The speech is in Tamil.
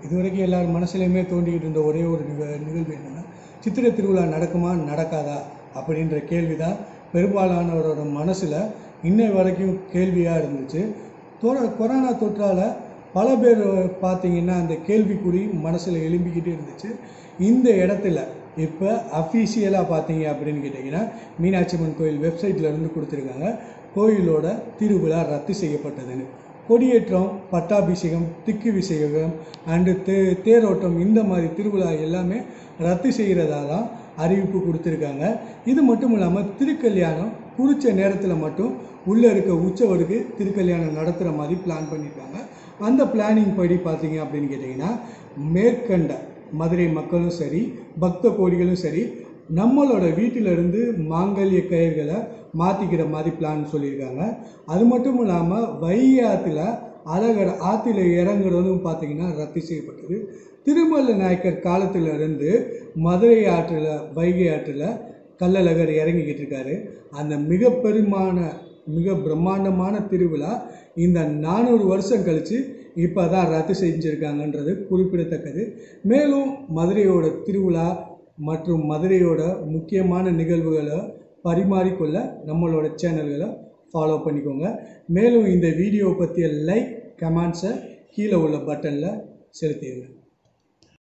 இதுவரைக்கும் எல்லார் மனசுலையுமே தோண்டிக்கிட்டு இருந்த ஒரே ஒரு நிக நிகழ்வு என்னென்னா சித்திரை திருவிழா நடக்குமா நடக்காதா அப்படின்ற கேள்வி தான் பெரும்பாலானவரோட மனசில் இன்னை வரைக்கும் கேள்வியாக இருந்துச்சு தொ கொரோனா தொற்றால் பல பேர் பார்த்தீங்கன்னா அந்த கேள்விக்குறி மனசில் எழும்பிக்கிட்டே இருந்துச்சு இந்த இடத்துல இப்போ அஃபீஷியலாக பார்த்தீங்க அப்படின்னு கேட்டிங்கன்னா மீனாட்சி அம்மன் கோயில் வெப்சைட்டில் இருந்து கொடுத்துருக்காங்க கோயிலோட திருவிழா ரத்து செய்யப்பட்டதுன்னு கொடியேற்றம் பட்டாபிஷேகம் திக்கு விசேகம் அண்டு தே தேரோட்டம் இந்த மாதிரி திருவிழா எல்லாமே ரத்து செய்கிறதா தான் அறிவிப்பு கொடுத்துருக்காங்க இது மட்டும் இல்லாமல் திருக்கல்யாணம் குறித்த நேரத்தில் மட்டும் உள்ளே இருக்க உற்சவருக்கு திருக்கல்யாணம் நடத்துகிற மாதிரி பிளான் பண்ணியிருக்காங்க அந்த பிளானிங் படி பார்த்தீங்க அப்படின்னு கேட்டிங்கன்னா மேற்கண்ட மதுரை மக்களும் சரி பக்த கோடிகளும் சரி நம்மளோட வீட்டிலிருந்து மாங்கல்ய கயிறுகளை மாற்றிக்கிற மாதிரி பிளான் சொல்லியிருக்காங்க அது மட்டும் இல்லாமல் வைகை ஆற்றுல அழகர் ஆற்றுல இறங்குறதும் பார்த்தீங்கன்னா ரத்து செய்யப்பட்டது திருமல்ல நாயக்கர் காலத்துல இருந்து மதுரை ஆற்றில் வைகை ஆற்றில் கள்ளழகர் இறங்கிக்கிட்டு இருக்காரு அந்த மிக பெருமான மிக பிரம்மாண்டமான திருவிழா இந்த நானூறு வருஷம் கழித்து இப்போ தான் ரத்து செஞ்சுருக்காங்கன்றது குறிப்பிடத்தக்கது மேலும் மதுரையோட திருவிழா மற்றும் மதுரையோட முக்கியமான நிகழ்வுகளை பரிமாறிக்கொள்ள நம்மளோட சேனல்களை ஃபாலோ பண்ணிக்கோங்க மேலும் இந்த வீடியோ பற்றிய லைக் கமெண்ட்ஸை கீழே உள்ள பட்டனில் செலுத்திடுங்க